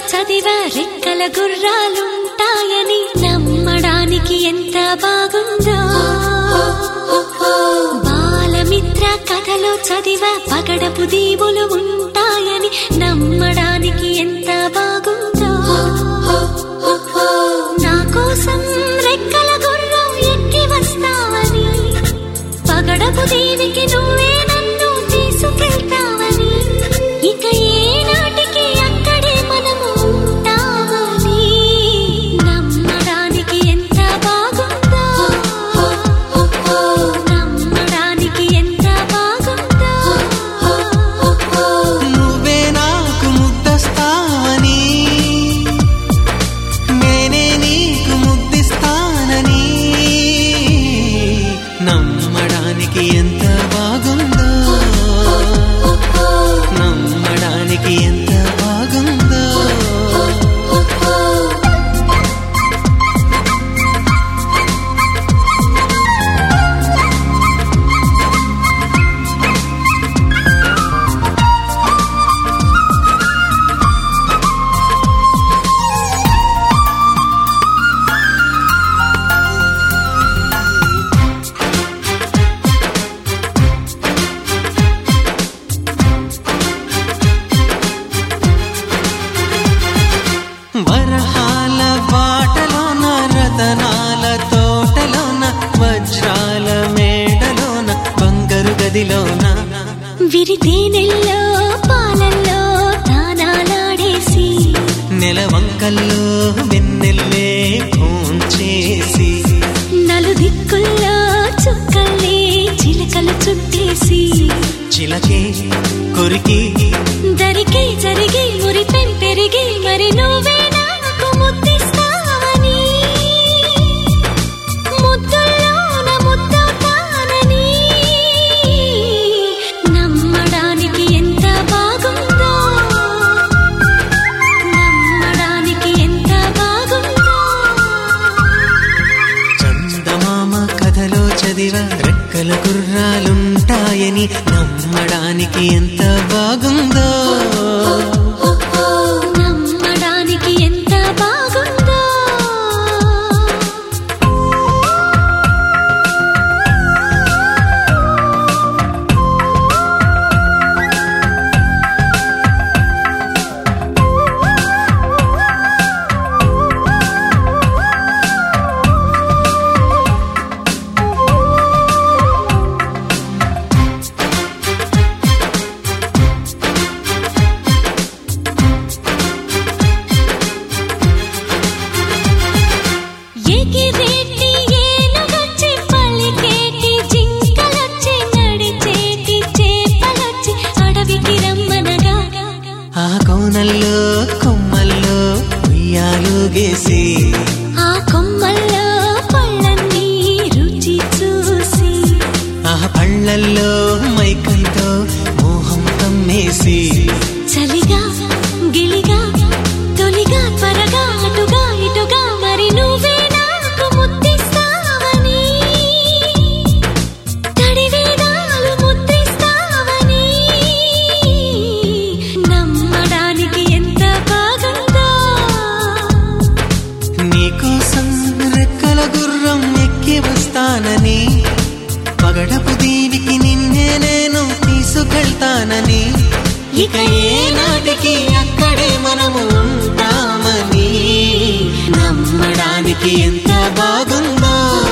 చదివా రెక్కల గుర్రాలుంటాయని నమ్మడానికి ఎంత బాగుందో బాలమిత్ర కథలో చదివా పగడపు దీవులు ఉంటాయని నమ్మడానికి ఎంత బాగుందో నా కోసం రెక్కల గుర్రం ఎక్కి వస్తావని పగడపు దేవికి నువ్వే నన్ను తీసుకెళ్తావని ఇక ఏనాటికి అక్కడే మనము ఉంటామని నమ్మడానికి ఎంత బాగుందో నమ్మడానికి ఎంత బాగుందో నువ్వే నాకు ముద్దస్తావని నేనే నీకు ముద్దిస్తానని నమ్మడానికి ఎంత బాగుందో నమ్మడానికి ఎంత బాగుందో వరహాల బాటలోన రతనాల తోటలోన వజ్రాల మేడలోన బంగారు గదిలోన విరితేనెల్లో పాలల్లో తానాలాడేసి నెలవంకల్లో వెన్నెల్లే చేసి నలుదిక్కుల్లో చుక్కల్ని చిలకలు చుట్టేసి చిలకే కొరికి దరికి జరిగి మురిపెం పెరిగి మరి నువ్వే నాకు ముద్దిస్తావని ముద్దుల్లోన ముద్దవుతానని నమ్మడానికి ఎంత బాగుందో నమ్మడానికి ఎంత బాగుందో చందమామ కథలో చదివ రెక్కల గుర్రాలుంటాయని నమ్మడానికి ఎంత బాగుందో నమ్మడానికి ఎంత బాగుందో ఎగిరేటి ఏనుగొచ్చి పలికేటి జింకలొచ్చి నడిచేటి చేపలొచ్చి అడవికి రమ్మనగా ఆ కోనల్లో కొమ్మల్లో ఉయ్యాలుగేసి ఆ కొమ్మల్లో పళ్ళన్నీ రుచి చూసి ఆ పళ్ళల్లో మైకంతో మోహం కమ్మేసి చలిగా గిలిగా తొలిగా త్వరగా అటుగా ఇటుగా మరి నువ్వే నాకు ముద్దిస్తావని తడివేదాలు ముద్దిస్తావని నమ్మడానికి ఎంత బాగుందో నీకోసం రెక్కల గుర్రం ఎక్కి వస్తానని పగడపు దీనికి నిన్నే నేను తీసుకెళ్తానని ఇక ఏనాటికి అక్కడే మనము ఉంటామని నమ్మడానికి ఎంత బాగుందో